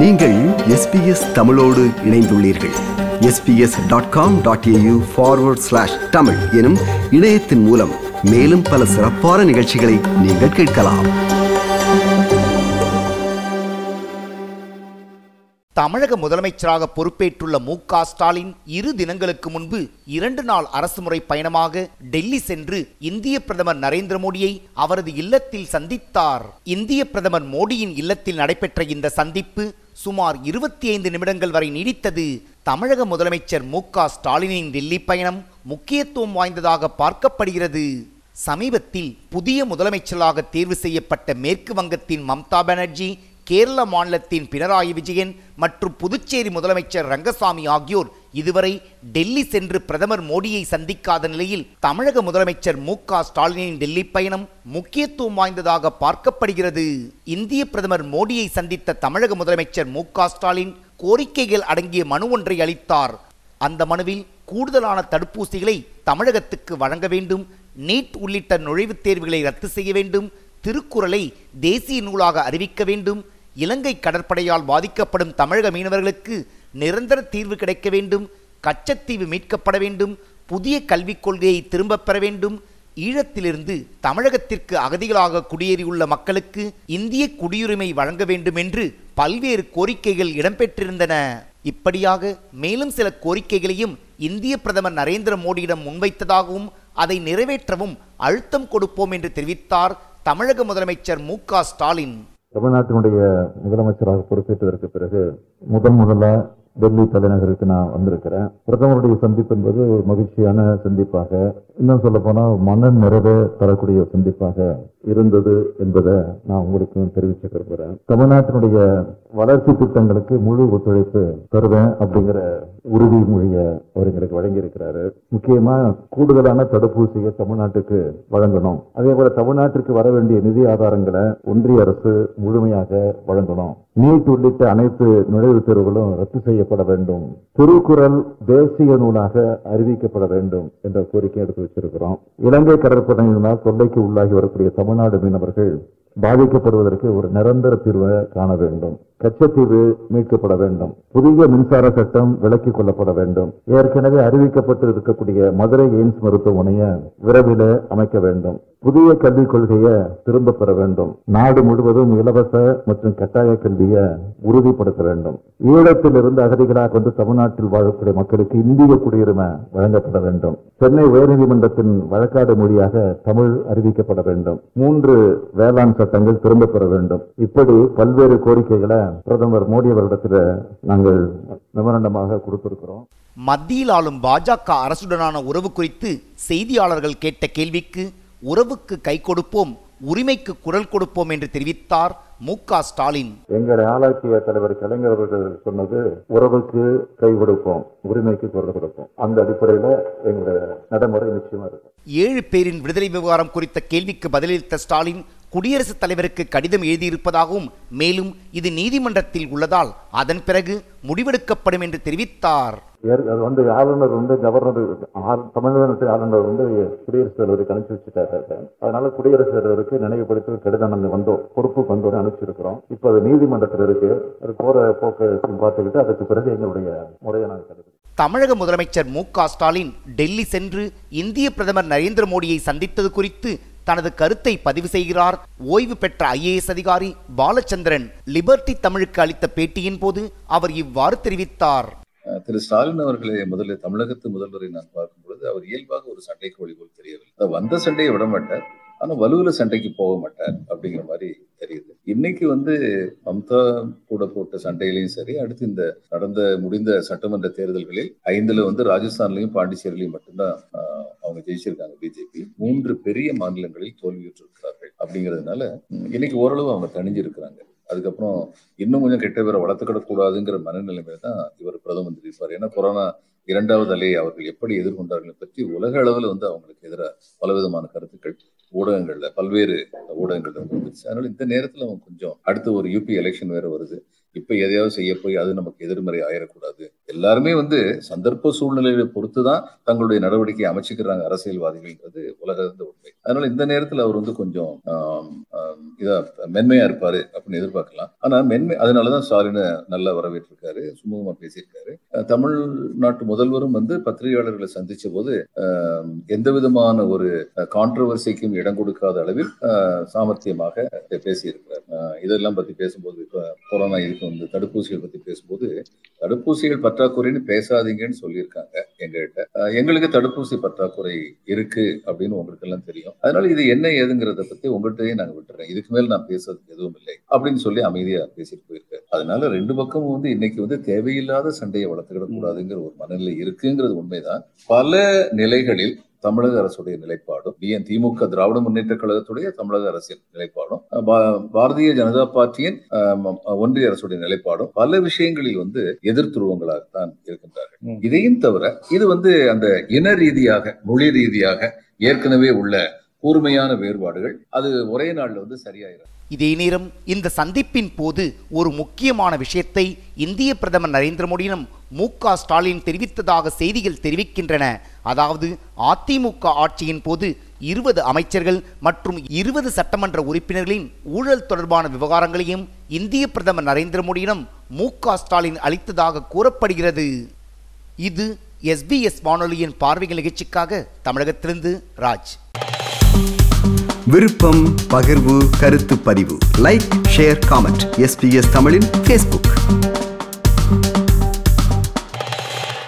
நீங்கள் எஸ்பிஎஸ் தமிழோடு இணைந்துள்ளீர்கள் SBS dot com dot AU forward slash Tamil எனும் இணையத்தின் மூலம் மேலும் பல சிறப்பான நிகழ்ச்சிகளை நீங்கள் கேட்கலாம் தமிழக முதலமைச்சராக பொறுப்பேற்றுள்ள மு க ஸ்டாலின் இரு தினங்களுக்கு முன்பு இரண்டு நாள் அரசுமுறை பயணமாக டெல்லி சென்று இந்திய பிரதமர் நரேந்திர மோடியை அவரது இல்லத்தில் சந்தித்தார் இந்திய பிரதமர் மோடியின் இல்லத்தில் நடைபெற்ற இந்த சந்திப்பு சுமார் இருபத்தி ஐந்து நிமிடங்கள் வரை நீடித்தது தமிழக முதலமைச்சர் மு க ஸ்டாலினின் டெல்லி பயணம் முக்கியத்துவம் வாய்ந்ததாக பார்க்கப்படுகிறது சமீபத்தில் புதிய முதலமைச்சராக தேர்வு செய்யப்பட்ட மேற்கு வங்கத்தின் மம்தா பானர்ஜி கேரள மாநிலத்தின் பினராயி விஜயன் மற்றும் புதுச்சேரி முதலமைச்சர் ரங்கசாமி ஆகியோர் இதுவரை டெல்லி சென்று பிரதமர் மோடியை சந்திக்காத நிலையில் தமிழக முதலமைச்சர் மு க ஸ்டாலினின் டெல்லி பயணம் முக்கியத்துவம் வாய்ந்ததாக பார்க்கப்படுகிறது இந்திய பிரதமர் மோடியை சந்தித்த தமிழக முதலமைச்சர் மு க ஸ்டாலின் கோரிக்கைகள் அடங்கிய மனு ஒன்றை அளித்தார் அந்த மனுவில் கூடுதலான தடுப்பூசிகளை தமிழகத்துக்கு வழங்க வேண்டும் நீட் உள்ளிட்ட நுழைவுத் தேர்வுகளை ரத்து செய்ய வேண்டும் திருக்குறளை தேசிய நூலாக அறிவிக்க வேண்டும் இலங்கை கடற்படையால் பாதிக்கப்படும் தமிழக மீனவர்களுக்கு நிரந்தர தீர்வு கிடைக்க வேண்டும் கச்சத்தீவு மீட்கப்பட வேண்டும் புதிய கல்விக் கொள்கையை திரும்பப் பெற வேண்டும் ஈழத்திலிருந்து தமிழகத்திற்கு அகதிகளாக குடியேறியுள்ள மக்களுக்கு இந்திய குடியுரிமை வழங்க வேண்டும் என்று பல்வேறு கோரிக்கைகள் இடம்பெற்றிருந்தன இப்படியாக மேலும் சில கோரிக்கைகளையும் இந்திய பிரதமர் நரேந்திர மோடியிடம் முன்வைத்ததாகவும் அதை நிறைவேற்றவும் அழுத்தம் கொடுப்போம் என்று தெரிவித்தார் தமிழக முதலமைச்சர் மு க ஸ்டாலின் தமிழ்நாட்டினுடைய முதலமைச்சராக பொறுப்பேற்றதற்கு பிறகு முதன் முதல்ல டெல்லி தலைநகருக்கு நான் வந்திருக்கிறேன் பிரதமருடைய சந்திப்பு என்பது ஒரு மகிழ்ச்சியான சந்திப்பாக இன்னும் சொல்ல போனா மன நிறைவே தரக்கூடிய ஒரு சந்திப்பாக இருந்தது என்பதை நான் உங்களுக்கு தெரிவிக்க விரும்புகிறேன் தமிழ்நாட்டினுடைய வளர்ச்சி திட்டங்களுக்கு முழு ஒத்துழைப்பு தருவேன் அப்படிங்கிற உறுதிமொழியை அவர் எங்களுக்கு வழங்கியிருக்கிறாரு முக்கியமா கூடுதலான தடுப்பூசியை தமிழ்நாட்டுக்கு வழங்கணும் அதே போல தமிழ்நாட்டிற்கு வர வேண்டிய நிதி ஆதாரங்களை ஒன்றிய அரசு முழுமையாக வழங்கணும் நீட் உள்ளிட்ட அனைத்து நுழைவுத் தேர்வுகளும் ரத்து செய்யப்பட வேண்டும் திருக்குறள் தேசிய நூலாக அறிவிக்கப்பட வேண்டும் என்ற கோரிக்கை எடுத்து வச்சிருக்கிறோம் இலங்கை கடற்படையினால் தொல்லைக்கு உள்ளாகி வரக்கூடிய தமிழ்நாடு மீனவர்கள் பாதிக்கப்படுவதற்கு ஒரு நிரந்தர தீர்வை காண வேண்டும் கச்சத்தீவு மீட்கப்பட வேண்டும் புதிய மின்சார சட்டம் விலக்கிக் கொள்ளப்பட வேண்டும் ஏற்கனவே அறிவிக்கப்பட்டு இருக்கக்கூடிய மதுரை எய்ம்ஸ் மருத்துவமனையை விரைவில் அமைக்க வேண்டும் புதிய கல்விக் கொள்கையை திரும்ப பெற வேண்டும் நாடு முழுவதும் இலவச மற்றும் கட்டாய கல்வியை உறுதிப்படுத்த வேண்டும் ஈழத்திலிருந்து அகதிகளாக வந்து தமிழ்நாட்டில் வாழக்கூடிய மக்களுக்கு இந்திய குடியுரிமை வழங்கப்பட வேண்டும் சென்னை உயர்நீதிமன்றத்தின் வழக்காடு மொழியாக தமிழ் அறிவிக்கப்பட வேண்டும் மூன்று வேளாண் சட்டங்கள் திரும்ப பெற வேண்டும் இப்படி பல்வேறு கோரிக்கைகளை பிரதமர் மோடி அவரிடத்தில் நாங்கள் மெமரண்டமாக கொடுத்திருக்கிறோம் மத்தியில் ஆளும் பாஜக அரசுடனான உறவு குறித்து செய்தியாளர்கள் கேட்ட கேள்விக்கு உறவுக்கு கை கொடுப்போம் உரிமைக்கு குரல் கொடுப்போம் என்று தெரிவித்தார் மு க ஸ்டாலின் எங்களை ஆளாக்கிய தலைவர் கலைஞர் அவர்கள் சொன்னது உறவுக்கு கை கொடுப்போம் உரிமைக்கு குரல் கொடுப்போம் அந்த அடிப்படையில எங்களுடைய நடைமுறை நிச்சயமா இருக்கும் ஏழு பேரின் விடுதலை விவகாரம் குறித்த கேள்விக்கு பதிலளித்த ஸ்டாலின் குடியரசுத் தலைவருக்கு கடிதம் எழுதியிருப்பதாகவும் மேலும் இது நீதிமன்றத்தில் உள்ளதால் அதன் பிறகு முடிவெடுக்கப்படும் என்று தெரிவித்தார் ஏற்- அது வந்து ஆளுநர் வந்து கவர்னர் ஆ- தமிழ்நாட்டு ஆளுநர் வந்து குடியரசுத் தலைவருக்கு அனுப்பிச்சு வச்சுட்டாரு அதனால குடியரசுத் தலைவருக்கு நினைவுபடுத்தி ஒரு கடிதம் நாங்கள் வந்தோம் பொறுப்புக்கு வந்தோம் அனுப்பிச்சிருக்கிறோம் இப்போ அது நீதிமன்றத்தில் இருக்கு அது போற போக்கு பார்த்துக்கிட்டு அதுக்கு பிறகு எங்களுடைய முறையை நாங்கள் கருது தமிழக முதலமைச்சர் மு க ஸ்டாலின் டெல்லி சென்று இந்திய பிரதமர் நரேந்திர மோடியை சந்தித்தது குறித்து தனது கருத்தை பதிவு செய்கிறார் ஓய்வு பெற்ற ஐஏஎஸ் அதிகாரி பாலச்சந்திரன் லிபர்டி தமிழுக்கு அளித்த பேட்டியின் போது அவர் இவ்வாறு தெரிவித்தார் அஹ் திரு ஸ்டாலின் அவர்களை முதல்ல தமிழகத்து முதல்வரை நான் பார்க்கும் பொழுது அவர் இயல்பாக ஒரு சண்டைக்கு வழிபோல் தெரியவில்லை அதாவது வந்த சண்டையை விட மாட்டார் ஆனா வலுவில சண்டைக்கு போக மாட்டார் அப்படிங்கிற மாதிரி தெரியுது இன்னைக்கு வந்து மம்தா கூட போட்ட சண்டையிலையும் சரி அடுத்து இந்த நடந்த முடிந்த சட்டமன்ற தேர்தல்களில் ஐந்துல வந்து ராஜஸ்தான்லயும் பாண்டிச்சேரியிலையும் மட்டும்தான் ஆஹ், அவங்க ஜெயிச்சிருக்காங்க பிஜேபி மூன்று பெரிய மாநிலங்களில் தோல்வியுற்றிருக்கிறார்கள் அப்படிங்கிறதுனால உம், இன்னைக்கு ஓரளவு அவங்க தணிஞ்சிருக்கிறாங்க அதுக்கப்புறம் இன்னும் கொஞ்சம் கெட்ட பேரை வளர்த்துக்கிடக் கூடாதுங்கிற மனநிலைமையில தான் இவர் பிரதமர் இருப்பார் ஏன்னா கொரோனா இரண்டாவது அலையை அவர்கள் எப்படி எதிர்கொண்டார்கள் பற்றி உலக அளவில் வந்து அவங்களுக்கு எதிராக பலவிதமான கருத்துக்கள் ஊடகங்கள்ல பல்வேறு ஊடகங்கள்ல வந்துச்சு அதனால இந்த நேரத்துல அவங்க கொஞ்சம் அடுத்து ஒரு யூபி எலெக்ஷன் வேற வருது இப்ப எதையாவது செய்ய போய் அது நமக்கு எதிர்மறை ஆயிடக்கூடாது எல்லாருமே வந்து சந்தர்ப்ப சூழ்நிலையை பொறுத்து தான் தங்களுடைய நடவடிக்கையை அமைச்சுக்கிறாங்க அரசியல்வாதிகள்ன்றது உலகந்த உண்மை அதனால இந்த நேரத்தில் அவர் வந்து கொஞ்சம் ஆம், ஆம், இதா மென்மையா இருப்பாரு அப்படின்னு எதிர்பார்க்கலாம் ஆனா மென்மை அதனாலதான் ஸ்டாலினை நல்லா வரவேற்றிருக்காரு சுமூகமா பேசியிருக்காரு அஹ், தமிழ்நாட்டு முதல்வரும் வந்து பத்திரிகையாளர்களை சந்திச்ச போது ஆம், எந்த விதமான ஒரு கான்ட்ரவர்சிக்கும் இடம் கொடுக்காத அளவில் ஆஹ், சாமர்த்தியமாக பேசியிருக்கிறார் ஆஹ், இதெல்லாம் பத்தி பேசும்போது இப்ப கொரோனா இதுக்கு வந்து தடுப்பூசிகள் பத்தி பேசும்போது தடுப்பூசிகள் பற்றாக்குறைன்னு பேசாதீங்கன்னு சொல்லியிருக்காங்க எங்ககிட்ட ஆஹ், எங்களுக்கு தடுப்பூசி பற்றாக்குறை இருக்கு அப்படின்னு உங்களுக்கு எல்லாம் தெரியும் அதனால இது என்ன ஏதுங்கிறத பத்தி உங்கள்கிட்டயே நாங்க விட்டுறேன் இதுக்கு மேல் நான் பேசுறதுக்கு எதுவும் இல்லை அப்படின்னு சொல்லி அமைதியா பேசிட்டு போயிருக்காரு அதனால ரெண்டு பக்கமும் வந்து இன்னைக்கு வந்து தேவையில்லாத சண்டையை வளர்த்துக்கிட கூடாதுங்கிற ஒரு மனநிலை இருக்குங்கிறது உண்மைதான் பல நிலைகளில் தமிழக அரசுடைய நிலைப்பாடும் பிஎன் திமுக திராவிட முன்னேற்ற கழகத்துடைய தமிழக அரசின் நிலைப்பாடும் பா- பாரதிய ஜனதா பார்ட்டியின் ஆம், ஒன்றிய அரசுடைய நிலைப்பாடும் பல விஷயங்களில் வந்து எதிர்த்துருவங்களாகத்தான் இருக்கின்றார்கள் இதையும் தவிர இது வந்து அந்த இன ரீதியாக மொழி ரீதியாக ஏற்கனவே உள்ள கூர்மையான வேறுபாடுகள் அது ஒரே நாள்ல வந்து சரியாயிரும் இதே நேரம் இந்த சந்திப்பின் போது ஒரு முக்கியமான விஷயத்தை இந்திய பிரதமர் நரேந்திர மோடியிடம் மு க ஸ்டாலின் தெரிவித்ததாக செய்திகள் தெரிவிக்கின்றன அதாவது அதிமுக ஆட்சியின் போது இருபது அமைச்சர்கள் மற்றும் இருபது சட்டமன்ற உறுப்பினர்களின் ஊழல் தொடர்பான விவகாரங்களையும் இந்திய பிரதமர் நரேந்திர மோடியிடம் மு க ஸ்டாலின் அளித்ததாக கூறப்படுகிறது இது எஸ்பிஎஸ் வானொலியின் பார்வைகள் நிகழ்ச்சிக்காக தமிழகத்திலிருந்து ராஜ் விருப்பம் பகிர்வு கருத்து பதிவு லைக் ஷேர் காமெண்ட் எஸ்பிஎஸ் தமிழின் ஃபேஸ்புக்